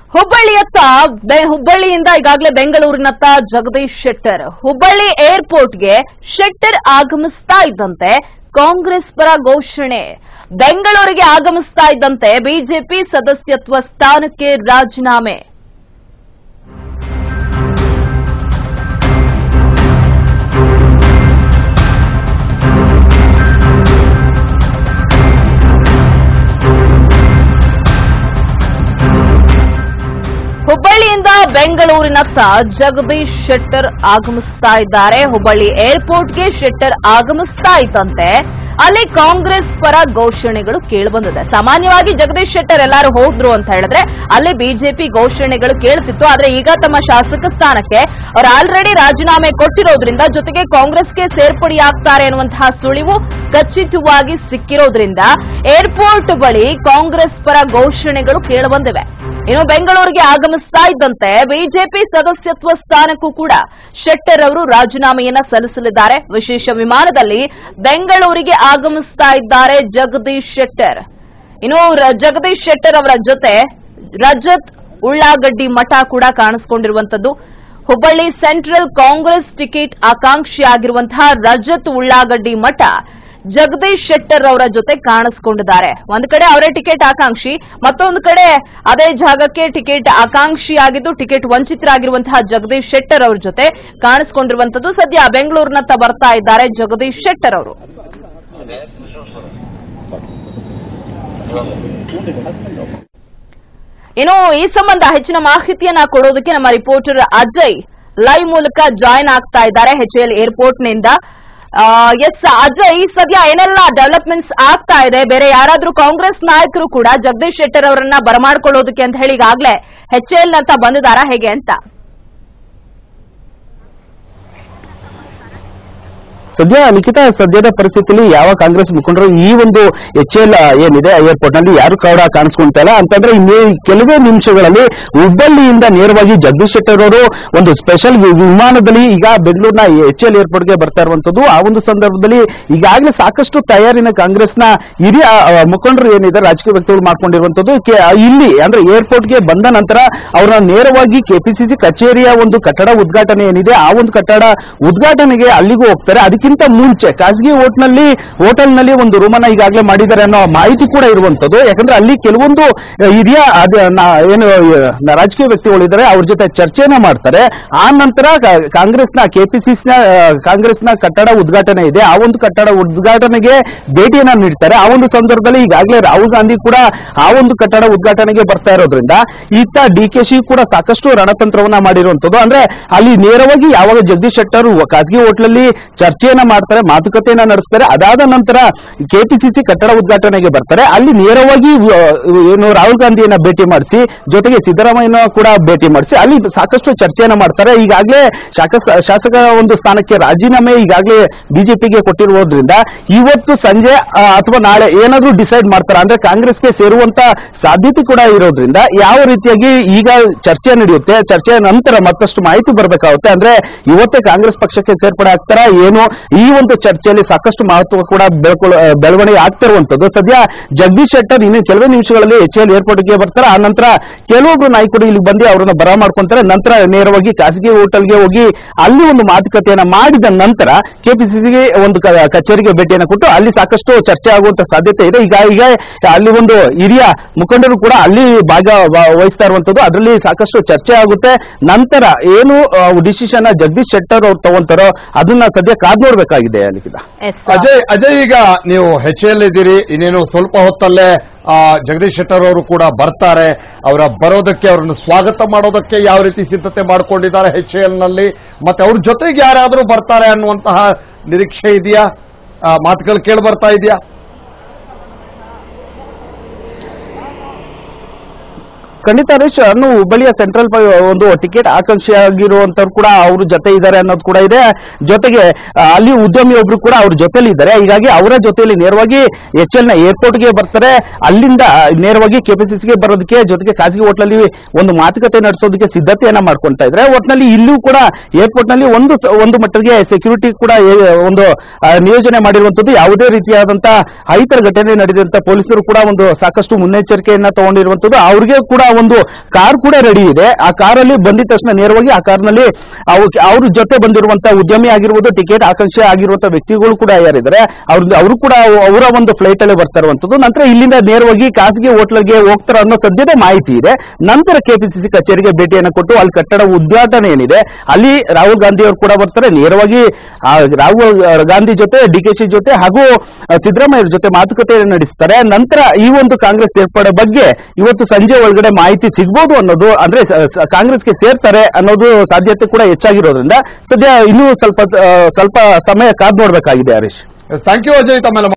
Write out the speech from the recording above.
ಹುಬ್ಬಳ್ಳಿಯತ್ತ ಬೆ- ಹುಬ್ಬಳ್ಳಿಯಿಂದ ಈಗಾಗಲೇ ಬೆಂಗಳೂರಿನತ್ತ ಜಗದೀಶ್ ಶೆಟ್ಟರ್ ಹುಬ್ಬಳ್ಳಿ ಏರ್ಪೋರ್ಟ್ಗೆ ಶೆಟ್ಟರ್ ಆಗಮಿಸ್ತಾ ಇದ್ದಂತೆ ಕಾಂಗ್ರೆಸ್ ಪರ ಘೋಷಣೆ ಬೆಂಗಳೂರಿಗೆ ಆಗಮಿಸ್ತಾ ಇದ್ದಂತೆ ಬಿಜೆಪಿ ಸದಸ್ಯತ್ವ ಸ್ಥಾನಕ್ಕೆ ರಾಜೀನಾಮೆ ಹುಬ್ಬಳ್ಳಿಯಿಂದ ಬೆಂಗಳೂರಿನತ್ತ ಜಗದೀಶ್ ಶೆಟ್ಟರ್ ಆಗಮಿಸ್ತಾ ಇದ್ದಾರೆ ಹುಬ್ಬಳ್ಳಿ ಏರ್ಪೋರ್ಟ್ಗೆ ಶೆಟ್ಟರ್ ಆಗಮಿಸ್ತಾ ಇದ್ದಂತೆ ಅಲ್ಲಿ ಕಾಂಗ್ರೆಸ್ ಪರ ಘೋಷಣೆಗಳು ಕೇಳಿಬಂದಿದೆ ಸಾಮಾನ್ಯವಾಗಿ ಜಗದೀಶ್ ಶೆಟ್ಟರ್ ಎಲ್ಲರೂ ಹೋದ್ರು ಅಂತ ಹೇಳಿದ್ರೆ ಅಲ್ಲಿ ಬಿಜೆಪಿ ಘೋಷಣೆಗಳು ಕೇಳ್ತಿತ್ತು ಆದ್ರೆ ಈಗ ತಮ್ಮ ಶಾಸಕ ಸ್ಥಾನಕ್ಕೆ ಅವರು ಆಲ್ರೆಡಿ ರಾಜೀನಾಮೆ ಕೊಟ್ಟಿರೋದ್ರಿಂದ ಜೊತೆಗೆ ಕಾಂಗ್ರೆಸ್ಗೆ ಸೇರ್ಪಡೆಯಾಗ್ತಾರೆ ಅನ್ನುವಂತಹ ಸುಳಿವು ಖಚಿತವಾಗಿ ಸಿಕ್ಕಿರೋದ್ರಿಂದ ಏರ್ಪೋರ್ಟ್ ಬಳಿ ಕಾಂಗ್ರೆಸ್ ಪರ ಘೋಷಣೆಗಳು ಕೇಳಿಬಂದಿವೆ ಇನ್ನು ಬೆಂಗಳೂರಿಗೆ ಆಗಮಿಸ್ತಾ ಇದ್ದಂತೆ ಬಿಜೆಪಿ ಸದಸ್ಯತ್ವ ಸ್ಥಾನಕ್ಕೂ ಕೂಡ ಶೆಟ್ಟರ್ ಅವರು ರಾಜೀನಾಮೆಯನ್ನ ಸಲ್ಲಿಸಲಿದ್ದಾರೆ ವಿಶೇಷ ವಿಮಾನದಲ್ಲಿ ಬೆಂಗಳೂರಿಗೆ ಆಗಮಿಸ್ತಾ ಇದ್ದಾರೆ ಜಗದೀಶ್ ಶೆಟ್ಟರ್ ಇನ್ನು ರ- ಜಗದೀಶ್ ಶೆಟ್ಟರ್ ಅವರ ಜೊತೆ ರಜತ್ ಉಳ್ಳಾಗಡ್ಡಿ ಮಠ ಕೂಡ ಕಾಣಿಸಿಕೊಂಡಿರುವಂತದ್ದು ಹುಬ್ಬಳ್ಳಿ ಸೆಂಟ್ರಲ್ ಕಾಂಗ್ರೆಸ್ ಟಿಕೆಟ್ ಆಕಾಂಕ್ಷಿಯಾಗಿರುವಂತಹ ರಜತ್ ಉಳ್ಳಾಗಡ್ಡಿ ಮಠ ಜಗದೀಶ್ ಶೆಟ್ಟರ್ ಅವರ ಜೊತೆ ಕಾಣಿಸಿಕೊಂಡಿದ್ದಾರೆ ಒಂದು ಕಡೆ ಅವರೇ ಟಿಕೆಟ್ ಆಕಾಂಕ್ಷಿ ಮತ್ತೊಂದು ಕಡೆ ಅದೇ ಜಾಗಕ್ಕೆ ಟಿಕೆಟ್ ಆಕಾಂಕ್ಷಿಯಾಗಿದ್ದು ಟಿಕೆಟ್ ವಂಚಿತರಾಗಿರುವಂತಹ ಜಗದೀಶ್ ಶೆಟ್ಟರ್ ಅವರ ಜೊತೆ ಕಾಣಿಸಿಕೊಂಡಿರುವಂತದ್ದು ಸದ್ಯ ಬೆಂಗಳೂರಿನತ್ತ ಬರ್ತಾ ಇದ್ದಾರೆ ಜಗದೀಶ್ ಶೆಟ್ಟರ್ ಅವರು ಇನ್ನು ಈ ಸಂಬಂಧ ಹೆಚ್ಚಿನ ಮಾಹಿತಿಯನ್ನ ಕೊಡೋದಕ್ಕೆ ನಮ್ಮ ರಿಪೋರ್ಟರ್ ಅಜಯ್ ಲೈವ್ ಮೂಲಕ ಜಾಯ್ನ್ ಆಗ್ತಾ ಇದ್ದಾರೆ ಎಚ್ಎಲ್ ಏರ್ಪೋರ್ಟ್ನಿಂದ ಎಸ್ ಅಜಯ್ ಸದ್ಯ ಏನೆಲ್ಲ ಡೆವಲಪ್ಮೆಂಟ್ಸ್ ಆಗ್ತಾ ಇದೆ ಬೇರೆ ಯಾರಾದ್ರೂ ಕಾಂಗ್ರೆಸ್ ನಾಯಕರು ಕೂಡ ಜಗದೀಶ್ ಶೆಟ್ಟರ್ ಅವರನ್ನ ಬರಮಾಡ್ಕೊಳ್ಳೋದಕ್ಕೆ ಅಂತ ಹೇಳಿ ಈಗಾಗಲೇ ಎಚ್ಎಲ್ ನಂತ ಬಂದಿದ್ದಾರಾ ಹೇಗೆ ಅಂತ ಸದ್ಯ ಲಿಖಿತ ಸದ್ಯದ ಪರಿಸ್ಥಿತಿಯಲ್ಲಿ ಯಾವ ಕಾಂಗ್ರೆಸ್ ಮುಖಂಡರು ಈ ಒಂದು ಎಚ್ ಎಲ್ ಏನಿದೆ ಏರ್ಪೋರ್ಟ್ ನಲ್ಲಿ ಯಾರು ಕೂಡ ಕಾಣಿಸ್ಕೊಂತಾ ಇಲ್ಲ ಅಂತಂದ್ರೆ ಇನ್ನೇ ಕೆಲವೇ ನಿಮಿಷಗಳಲ್ಲಿ ಹುಬ್ಬಳ್ಳಿಯಿಂದ ನೇರವಾಗಿ ಜಗದೀಶ್ ಶೆಟ್ಟರ್ ಅವರು ಒಂದು ಸ್ಪೆಷಲ್ ವಿಮಾನದಲ್ಲಿ ಈಗ ಬೆಂಗಳೂರಿನ ಎಚ್ ಎಲ್ ಏರ್ಪೋರ್ಟ್ಗೆ ಬರ್ತಾ ಇರುವಂತದ್ದು ಆ ಒಂದು ಸಂದರ್ಭದಲ್ಲಿ ಈಗಾಗಲೇ ಸಾಕಷ್ಟು ತಯಾರಿನ ಕಾಂಗ್ರೆಸ್ನ ಹಿರಿಯ ಆ, ಮುಖಂಡರು ಏನಿದೆ ರಾಜಕೀಯ ವ್ಯಕ್ತಿಗಳು ಮಾಡ್ಕೊಂಡಿರುವಂತದ್ದು ಕೆ- ಇಲ್ಲಿ ಅಂದ್ರೆ ಏರ್ಪೋರ್ಟ್ಗೆ ಬಂದ ನಂತರ ಅವರನ್ನ ನೇರವಾಗಿ ಕೆಪಿಸಿಸಿ ಕಚೇರಿಯ ಒಂದು ಕಟ್ಟಡ ಉದ್ಘಾಟನೆ ಏನಿದೆ ಆ ಒಂದು ಕಟ್ಟಡ ಉದ್ಘಾಟನೆಗೆ ಅಲ್ಲಿಗೂ ಹೋಗ್ತಾರೆ ಅದಕ್ಕಿಂತ ಮುಂಚೆ ಖಾಸಗಿ ಹೋಟ್ನಲ್ಲಿ ಹೋಟೆಲ್ನಲ್ಲಿ ಒಂದು ರೂಮನ್ನ ಈಗಾಗಲೇ ಮಾಡಿದ್ದಾರೆ ಅನ್ನೋ ಮಾಹಿತಿ ಕೂಡ ಇರುವಂತದ್ದು ಯಾಕಂದ್ರೆ ಅಲ್ಲಿ ಕೆಲವೊಂದು ಆ, ಹಿರಿಯ ಅದ- ನಾ- ಏನು ಆ, ರಾಜಕೀಯ ವ್ಯಕ್ತಿಗಳಿದ್ದಾರೆ ಅವ್ರ ಜೊತೆ ಚರ್ಚೆನ ಮಾಡ್ತಾರೆ ಆ ನಂತರ ಕಾ- ಕಾಂಗ್ರೆಸ್ನ ಕೆಪಿಸಿಸಿನ ಕಾಂಗ್ರೆಸ್ನ ಕಟ್ಟಡ ಉದ್ಘಾಟನೆ ಇದೆ ಆ ಒಂದು ಕಟ್ಟಡ ಉದ್ಘಾಟನೆಗೆ ಭೇಟಿಯನ್ನ ನೀಡ್ತಾರೆ ಆ ಒಂದು ಸಂದರ್ಭದಲ್ಲಿ ಈಗಾಗಲೇ ರಾಹುಲ್ ಗಾಂಧಿ ಕೂಡ ಆ ಒಂದು ಕಟ್ಟಡ ಉದ್ಘಾಟನೆಗೆ ಬರ್ತಾ ಇರೋದ್ರಿಂದ ಇತ್ತ ಡಿ ಕೆ ಶಿ ಕೂಡ ಸಾಕಷ್ಟು ರಣತಂತ್ರವನ್ನ ಮಾಡಿರುವಂತದ್ದು ಅಂದ್ರೆ ಅಲ್ಲಿ ನೇರವಾಗಿ ಯಾವಾಗ ಜಗದೀಶ್ ಶೆಟ್ಟರ್ ಖಾಸಗಿ ಹೋಟ್ಲಲ್ಲಿ ಚರ್ಚೆಯನ್ನ ಮಾಡ್ತಾರೆ ಮಾತುಕತೆಯನ್ನ ನಡೆಸ್ತಾರೆ ಅದಾದ ನಂತರ ಕೆಪಿಸಿಸಿ ಕಟ್ಟಡ ಉದ್ಘಾಟನೆಗೆ ಬರ್ತಾರೆ ಅಲ್ಲಿ ನೇರವಾಗಿ ಆ, ಏನು ರಾಹುಲ್ ಗಾಂಧಿಯನ್ನ ಭೇಟಿ ಮಾಡಿಸಿ ಜೊತೆಗೆ ಸಿದ್ದರಾಮಯ್ಯನ ಕೂಡ ಭೇಟಿ ಮಾಡಿಸಿ ಅಲ್ಲಿ ಸಾಕಷ್ಟು ಚರ್ಚೆಯನ್ನ ಮಾಡ್ತಾರೆ ಈಗಾಗಲೇ ಶಾಸಕ ಶಾಸಕ ಒಂದು ಸ್ಥಾನಕ್ಕೆ ರಾಜೀನಾಮೆ ಈಗಾಗಲೇ ಬಿಜೆಪಿಗೆ ಕೊಟ್ಟಿರುವುದರಿಂದ ಇವತ್ತು ಸಂಜೆ ಆ, ಅಥವಾ ನಾಳೆ ಏನಾದ್ರೂ ಡಿಸೈಡ್ ಮಾಡ್ತಾರೆ ಅಂದ್ರೆ ಕಾಂಗ್ರೆಸ್ಗೆ ಸೇರುವಂತ ಸಾಧ್ಯತೆ ಕೂಡ ಇರೋದ್ರಿಂದ ಯಾವ ರೀತಿಯಾಗಿ ಈಗ ಚರ್ಚೆ ನಡೆಯುತ್ತೆ ಚರ್ಚೆಯ ನಂತರ ಮತ್ತಷ್ಟು ಮಾಹಿತಿ ಬರಬೇಕಾಗುತ್ತೆ ಅಂದ್ರೆ ಇವತ್ತೇ ಕಾಂಗ್ರೆಸ್ ಪಕ್ಷಕ್ಕೆ ಸೇರ್ಪಡೆ ಆಗ್ತಾರಾ ಏನು ಈ ಒಂದು ಚರ್ಚೆಯಲ್ಲಿ ಸಾಕಷ್ಟು ಮಹತ್ವ ಕೂಡ ಬೆಳ್ಕೊಳ್ಳ ಬೆಳವಣಿಗೆ ಆಗ್ತಿರುವಂತದ್ದು ಸದ್ಯ ಜಗದೀಶ್ ಶೆಟ್ಟರ್ ಇನ್ನು ಕೆಲವೇ ನಿಮಿಷಗಳಲ್ಲಿ ಎಚ್ ಎಲ್ ಏರ್ಪೋರ್ಟ್ಗೆ ಬರ್ತಾರೆ ಆ ನಂತರ ಕೆಲವೊಬ್ರು ನಾಯಕರು ಇಲ್ಲಿ ಬಂದು ಅವರನ್ನ ಬರ ಮಾಡ್ಕೊಂತಾರೆ ನಂತರ ನೇರವಾಗಿ ಖಾಸಗಿ ಹೋಟೆಲ್ಗೆ ಹೋಗಿ ಅಲ್ಲಿ ಒಂದು ಮಾತುಕತೆಯನ್ನ ಮಾಡಿದ ನಂತರ ಕೆಪಿಸಿಸಿಗೆ ಒಂದು ಕ- ಕಚೇರಿಗೆ ಭೇಟಿಯನ್ನು ಕೊಟ್ಟು ಅಲ್ಲಿ ಸಾಕಷ್ಟು ಚರ್ಚೆ ಆಗುವಂತ ಸಾಧ್ಯತೆ ಇದೆ ಈಗ ಈಗ ಅಲ್ಲಿ ಒಂದು ಹಿರಿಯ ಮುಖಂಡರು ಕೂಡ ಅಲ್ಲಿ ಭಾಗ ವ- ವಹಿಸ್ತಾ ಇರುವಂತದ್ದು ಅದರಲ್ಲಿ ಸಾಕಷ್ಟು ಚರ್ಚೆ ಆಗುತ್ತೆ ನಂತರ ಏನು ಡಿಸಿಷನ್ ಜಗದೀಶ್ ಶೆಟ್ಟರ್ ಅವ್ರು ತಗೊಂತಾರೋ ಅದನ್ನ ಸದ್ಯ ಕಾದ್ ನೋಡ್ಬೇಕಾಗಿದೆ ಲಿಖಿತ ಎಸ್ ಅಜಯ್ ಅಜಯ್ ಈಗ ನೀವು ಹೆಚ್ ಎಲ್ ಇದ್ದೀರಿ ಇನ್ನೇನು ಸ್ವಲ್ಪ ಹೊತ್ತಲ್ಲೇ ಆ, ಜಗದೀಶ್ ಶೆಟ್ಟರ್ ಅವರು ಕೂಡ ಬರ್ತಾರೆ ಅವರ ಬರೋದಕ್ಕೆ ಅವರನ್ನು ಸ್ವಾಗತ ಮಾಡೋದಕ್ಕೆ ಯಾವ ರೀತಿ ಸಿದ್ಧತೆ ಮಾಡಿಕೊಂಡಿದ್ದಾರೆ ಹೆಚ್ ಎಲ್ ನಲ್ಲಿ ಮತ್ತೆ ಅವ್ರ ಜೊತೆಗೆ ಯಾರಾದರೂ ಬರ್ತಾರೆ ಅನ್ನುವಂತಹ ನಿರೀಕ್ಷೆ ಇದೆಯಾ ಆ, ಮಾತುಗಳು ಕೇಳಿ ಬರ್ತಾ ಇದೆಯಾ ಖಂಡಿತ ಹರೀಶ್ ಅನ್ನು ಹುಬ್ಬಳ್ಳಿಯ ಸೆಂಟ್ರಲ್ ಪ- ಒಂದು ಟಿಕೆಟ್ ಆಕಾಂಕ್ಷಿಯಾಗಿರುವಂತವ್ರು ಕೂಡ ಅವ್ರ ಜೊತೆ ಇದ್ದಾರೆ ಅನ್ನೋದು ಕೂಡ ಇದೆ ಜೊತೆಗೆ ಆ, ಅಲ್ಲಿ ಉದ್ಯಮಿ ಒಬ್ರು ಕೂಡ ಅವ್ರ ಜೊತೆಲಿ ಇದ್ದಾರೆ ಹೀಗಾಗಿ ಅವರ ಜೊತೆಯಲ್ಲಿ ನೇರವಾಗಿ ಎಚ್ ಎಲ್ ನ ಏರ್ಪೋರ್ಟ್ಗೆ ಬರ್ತಾರೆ ಅಲ್ಲಿಂದ ನೇರವಾಗಿ ಕೆಪಿಸಿಸಿಗೆ ಬರೋದಕ್ಕೆ ಜೊತೆಗೆ ಖಾಸಗಿ ಹೋಟ್ಲಲ್ಲಿ ಒಂದು ಮಾತುಕತೆ ನಡೆಸೋದಕ್ಕೆ ಸಿದ್ಧತೆಯನ್ನ ಮಾಡ್ಕೊಂತಾ ಇದ್ದಾರೆ ಒಟ್ನಲ್ಲಿ ಇಲ್ಲೂ ಕೂಡ ಏರ್ಪೋರ್ಟ್ ನಲ್ಲಿ ಒಂದು ಸ- ಒಂದು ಮಟ್ಟಿಗೆ ಸೆಕ್ಯೂರಿಟಿ ಕೂಡ ಏ- ಒಂದು ಆ, ನಿಯೋಜನೆ ಮಾಡಿರುವಂತದ್ದು ಯಾವುದೇ ರೀತಿಯಾದಂತ ಅಹಿತರ ಘಟನೆ ನಡೆದಂತ ಪೊಲೀಸರು ಕೂಡ ಒಂದು ಸಾಕಷ್ಟು ಮುನ್ನೆಚ್ಚರಿಕೆಯನ್ನ ತಗೊಂಡಿರುವಂತದ್ದು ಅವ್ರಿಗೆ ಕೂಡ ಒಂದು ಕಾರ್ ಕೂಡ ರೆಡಿ ಇದೆ ಆ ಕಾರಲ್ಲಿ ಬಂದಿದ ತಕ್ಷಣ ನೇರವಾಗಿ ಆ ಕಾರ್ನಲ್ಲಿ ಅವ್ರ ಜೊತೆ ಬಂದಿರುವಂತ ಉದ್ಯಮಿ ಆಗಿರ್ಬೋದು ಟಿಕೆಟ್ ಆಕಾಂಕ್ಷೆ ಆಗಿರುವಂತ ವ್ಯಕ್ತಿಗಳು ಕೂಡ ಯಾರಿದ್ದಾರೆ ಅವ್ರ ಅವರು ಕೂಡ ಅವರ ಒಂದು ಫ್ಲೈಟ್ ಅಲ್ಲೇ ಬರ್ತಾ ಇರುವಂತದ್ದು ನಂತರ ಇಲ್ಲಿಂದ ನೇರವಾಗಿ ಖಾಸಗಿ ಹೋಟ್ಲರ್ಗೆ ಹೋಗ್ತಾರೆ ಅನ್ನೋ ಸದ್ಯದ ಮಾಹಿತಿ ಇದೆ ನಂತರ ಕೆಪಿಸಿಸಿ ಕಚೇರಿಗೆ ಭೇಟಿಯನ್ನು ಕೊಟ್ಟು ಅಲ್ಲಿ ಕಟ್ಟಡ ಉದ್ಘಾಟನೆ ಏನಿದೆ ಅಲ್ಲಿ ರಾಹುಲ್ ಗಾಂಧಿ ಅವರು ಕೂಡ ಬರ್ತಾರೆ ನೇರವಾಗಿ ಆ ರಾಹುಲ್ ಗಾಂಧಿ ಜೊತೆ ಡಿ ಕೆ ಶಿ ಜೊತೆ ಹಾಗೂ ಆ, ಸಿದ್ದರಾಮಯ್ಯ ಜೊತೆ ಮಾತುಕತೆಯನ್ನು ನಡೆಸ್ತಾರೆ ನಂತರ ಈ ಒಂದು ಕಾಂಗ್ರೆಸ್ ಸೇರ್ಪಡೆ ಬಗ್ಗೆ ಇವತ್ತು ಸಂಜೆ ಒಳಗಡೆ ಮಾಹಿತಿ ಸಿಗ್ಬೋದು ಅನ್ನೋದು ಅಂದ್ರೆ ಸ- ಸ- ಕಾಂಗ್ರೆಸ್ಗೆ ಸೇರ್ತಾರೆ ಅನ್ನೋದು ಸಾಧ್ಯತೆ ಕೂಡ ಹೆಚ್ಚಾಗಿರೋದ್ರಿಂದ ಸದ್ಯ ಇನ್ನೂ ಸ್ವಲ್ಪ ಆ, ಸ್ವಲ್ಪ ಸಮಯ ಕಾದ್ ನೋಡ್ಬೇಕಾಗಿದೆ ಹರೀಶ್ ಥ್ಯಾಂಕ್ ಯು ಅಜಯ್ ತಮ್ಮೆಲ್ಲ